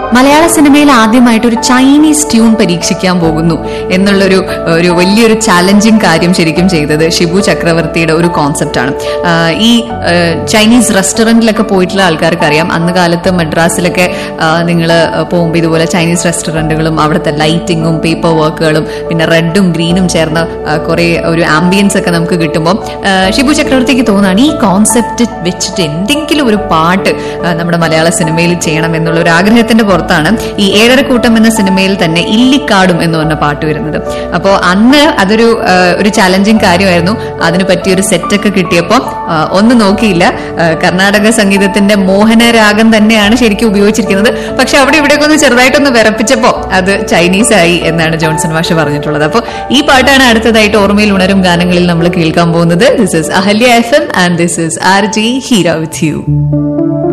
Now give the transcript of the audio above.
മലയാള സിനിമയിൽ ആദ്യമായിട്ട് ഒരു ചൈനീസ് ട്യൂൺ പരീക്ഷിക്കാൻ പോകുന്നു എന്നുള്ളൊരു ഒരു വലിയൊരു ചാലഞ്ചിങ് കാര്യം ശരിക്കും ചെയ്തത് ഷിബു ചക്രവർത്തിയുടെ ഒരു കോൺസെപ്റ്റ് ആണ് ആഹ് ഈ ആഹ് ചൈനീസ് റെസ്റ്റോറന്റിലൊക്കെ പോയിട്ടുള്ള ആൾക്കാർക്ക് അറിയാം അന്ന് കാലത്ത് മദ്രാസിലൊക്കെ നിങ്ങൾ പോകുമ്പോൾ ഇതുപോലെ ചൈനീസ് റെസ്റ്റോറന്റുകളും അവിടുത്തെ ലൈറ്റിങ്ങും പേപ്പർ വർക്കുകളും പിന്നെ റെഡും ഗ്രീനും ചേർന്ന കുറെ ഒരു ആംബിയൻസ് ഒക്കെ നമുക്ക് കിട്ടുമ്പോൾ ഷിബു ചക്രവർത്തിക്ക് തോന്നുകയാണ് ഈ കോൺസെപ്റ്റ് വെച്ചിട്ട് എന്തെങ്കിലും ഒരു പാട്ട് ആ, നമ്മുടെ മലയാള സിനിമയിൽ ചെയ്യണം എന്നുള്ള ഒരു ആഗ്രഹത്തിന്റെ പുറത്താണ് ഈ ഏഴരക്കൂട്ടം എന്ന സിനിമയിൽ തന്നെ ഇല്ലിക്കാടും എന്ന് പറഞ്ഞ പാട്ട് വരുന്നത് അപ്പോൾ അന്ന് അതൊരു ആ, ഒരു ചാലഞ്ചിങ് കാര്യമായിരുന്നു അതിന് പറ്റിയൊരു സെറ്റൊക്കെ കിട്ടിയപ്പോൾ ആ, ഒന്നും നോക്കിയില്ല ആ, കർണാടക സംഗീതത്തിന്റെ മോഹനരാഗം തന്നെയാണ് ശരിക്കും ഉപയോഗിച്ചിരിക്കുന്നത് പക്ഷെ അവിടെ ഇവിടെയൊക്കെ ഒന്ന് ചെറുതായിട്ടൊന്ന് വിറപ്പിച്ചപ്പോൾ അത് ചൈനീസ് ആയി എന്നാണ് ജോൺസൺ മാഷ് പറഞ്ഞിട്ടുള്ളത് അപ്പോൾ ഈ പാട്ടാണ് അടുത്തതായിട്ട് ഓർമ്മയിൽ ഉണരും ഗാനങ്ങളിൽ നമ്മൾ കേൾക്കാൻ പോകുന്നത് this is Ahalya F M and this is R J Heera with U